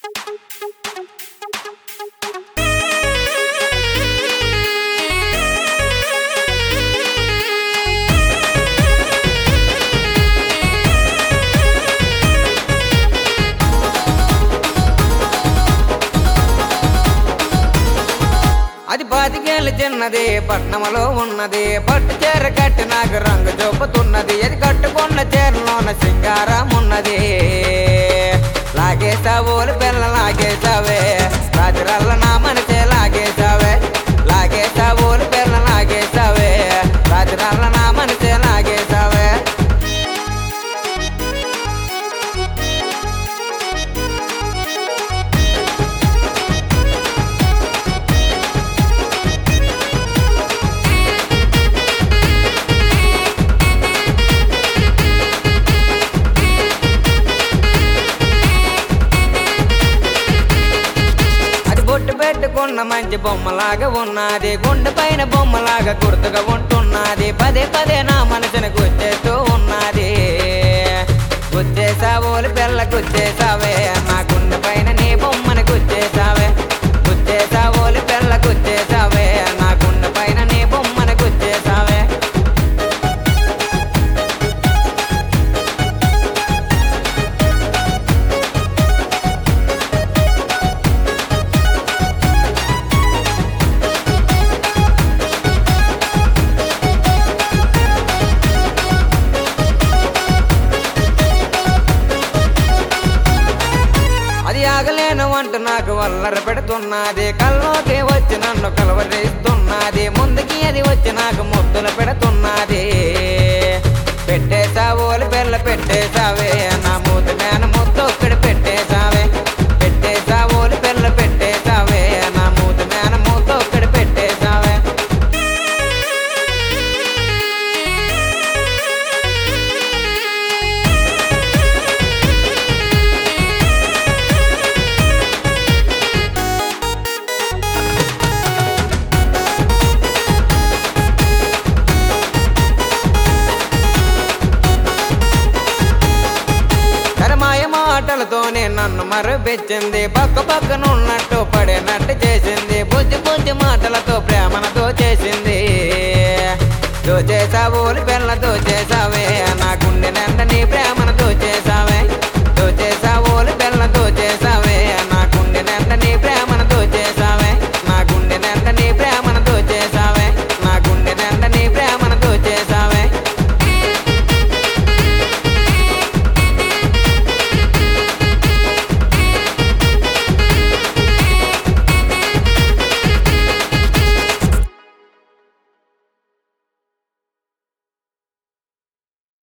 అది పాతికేళ్ళు చిన్నది పట్నంలో ఉన్నది పట్టు చీర కట్టి నాకు రంగు చూపుతున్నది అది కట్టుకున్న చీరలోన సింగారం ఉన్నది లాగేసావోలు పిల్ల లాగేసావే రాత్రల్ల నా మనసే లాగేసావే లాగేసావోలు పిల్ల లాగేసావే రాత్రల్ల నా మనసే లాగేసావే అది బొట్టు పెట్టుకున్న మంచి బొమ్మలాగా ఉన్నది గుండె పైన బొమ్మలాగా గుర్తుగా ఉంటున్నది పదే పదే నా మనసును గుచ్చేస్తూ ఉన్నది గుచ్చేసావోలు పిల్ల గుచ్చేసావే నా గుండె పైన నీ బొమ్మను గుచ్చేసావే గుచ్చేసావోలు పిల్ల గుచ్చేసావే నా గుండె పైన నీ బొమ్మను గుచ్చేసావే అది ఆగలేను అంటూ నాకు వల్లర పెడుతున్నది కల్లోకి వచ్చి నన్ను కలవరిస్తున్నది ముందుకి అది వచ్చి నాకు ముద్దులు పెడుతున్నది పెట్టేసావోలు పిల్ల పెట్టేసావే నా మూతి మేన ముద్దు ఒక్కడి పెట్టేసావే పెట్టేసావోలు పిల్ల పెట్టేసావే నా మూతి మేన ముద్దు ఒక్కడి పెట్టేసావే కరమాయ మాటలతోనే నన్ను మరపెచ్చింది పక్క పక్కన ఉన్నట్టు పడినట్టు చేసింది బుజ్జి బుజ్జి మాటలతో ప్రేమనతో చేసింది దోచేసావోలు పిల్ల దోచేసావే నా గుండె నిండా నీ ప్రేమను దోచేసావే